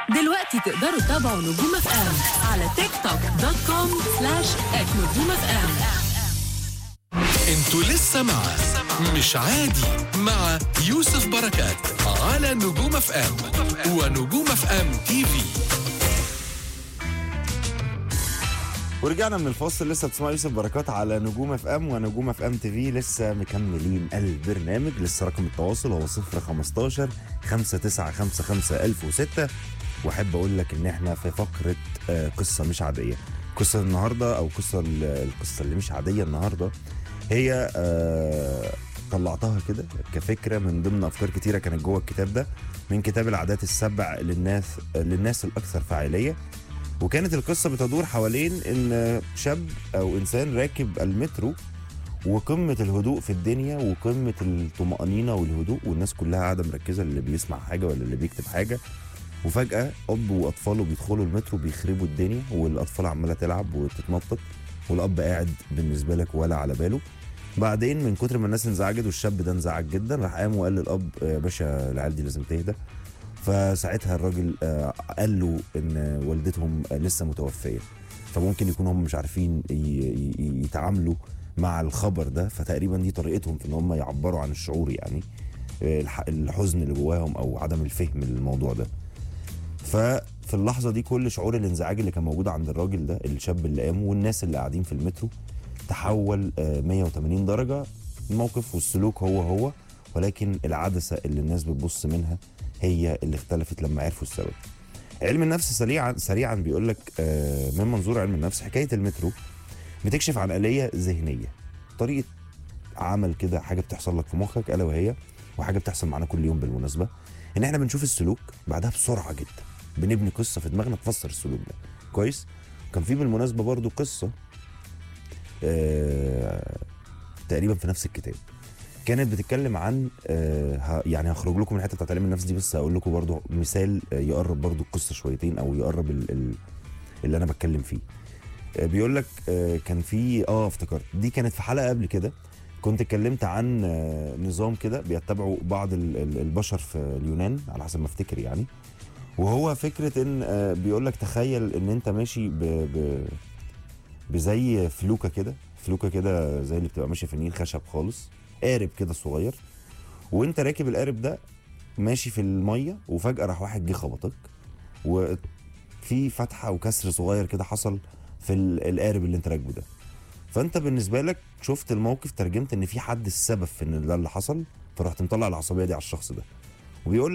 دلوقتي تقدروا تتابعوا نجوم اف ام على تيك توك دوت كوم سلاش ات نجوم اف ام انتوا لسه مع مش عادي مع يوسف بركات على نجوم اف ام ونجوم اف ام تي في ورجعنا من الفاصل لسه بتسمعوا يوسف بركات على نجوم اف ام ونجوم اف ام تي في لسه مكملين البرنامج لسه رقم التواصل هو 015 5955 1006 واحب اقول لك ان احنا في فقره آه، قصه مش عاديه قصه النهارده او قصه ال- القصه اللي مش عاديه النهارده هي آه، طلعتها كده كفكره من ضمن افكار كتيره كانت جوه الكتاب ده من كتاب العادات السبع للناس للناس الاكثر فاعليه وكانت القصة بتدور حوالين إن شاب أو إنسان راكب المترو وقمة الهدوء في الدنيا وقمة الطمأنينة والهدوء والناس كلها قاعدة مركزة اللي بيسمع حاجة ولا اللي بيكتب حاجة وفجأة أب وأطفاله بيدخلوا المترو بيخربوا الدنيا والأطفال عمالة تلعب وتتنطط والأب قاعد بالنسبة لك ولا على باله بعدين من كتر ما الناس انزعجت والشاب ده انزعج جدا راح قام وقال للأب يا باشا العيال دي لازم تهدى فساعتها الراجل آه، قال له ان والدتهم آه، لسه متوفيه فممكن يكونوا هم مش عارفين ي- ي- يتعاملوا مع الخبر ده فتقريبا دي طريقتهم في ان هم يعبروا عن الشعور يعني آه، الح- الحزن اللي جواهم او عدم الفهم للموضوع ده ففي اللحظه دي كل شعور الانزعاج اللي كان موجود عند الراجل ده الشاب اللي قام والناس اللي قاعدين في المترو تحول آه، 180 درجه الموقف والسلوك هو هو ولكن العدسه اللي الناس بتبص منها هي اللي اختلفت لما عرفوا السبب علم النفس سريعا سريعا بيقول لك آه، من منظور علم النفس حكايه المترو بتكشف عن آلية ذهنيه طريقه عمل كده حاجه بتحصل لك في مخك الا وهي وحاجه بتحصل معانا كل يوم بالمناسبه ان احنا بنشوف السلوك بعدها بسرعه جدا بنبني قصه في دماغنا تفسر السلوك ده كويس كان في بالمناسبه برضو قصه آه تقريبا في نفس الكتاب كانت بتتكلم عن آه ه- يعني هخرج لكم من الحته بتاعت علم النفس دي بس هقول لكم برضو مثال آه، يقرب برضو القصه شويتين او يقرب ال ال اللي انا بتكلم فيه آه بيقول لك آه كان في اه افتكرت دي كانت في حلقه قبل كده كنت اتكلمت عن آه نظام كده بيتبعه بعض ال- ال- البشر في اليونان على حسب ما افتكر يعني وهو فكره ان آه بيقول لك تخيل ان انت ماشي ب, ب بزي فلوكه كده فلوكه كده زي اللي بتبقى ماشيه في النيل خشب خالص قارب كده صغير وانت راكب القارب ده ماشي في الميه وفجاه راح واحد جه خبطك وفي فتحه وكسر صغير كده حصل في ال- القارب اللي انت راكبه ده فانت بالنسبه لك شفت الموقف ترجمت ان في حد السبب في ان ده اللي حصل فرحت مطلع العصبيه دي على الشخص ده وبيقول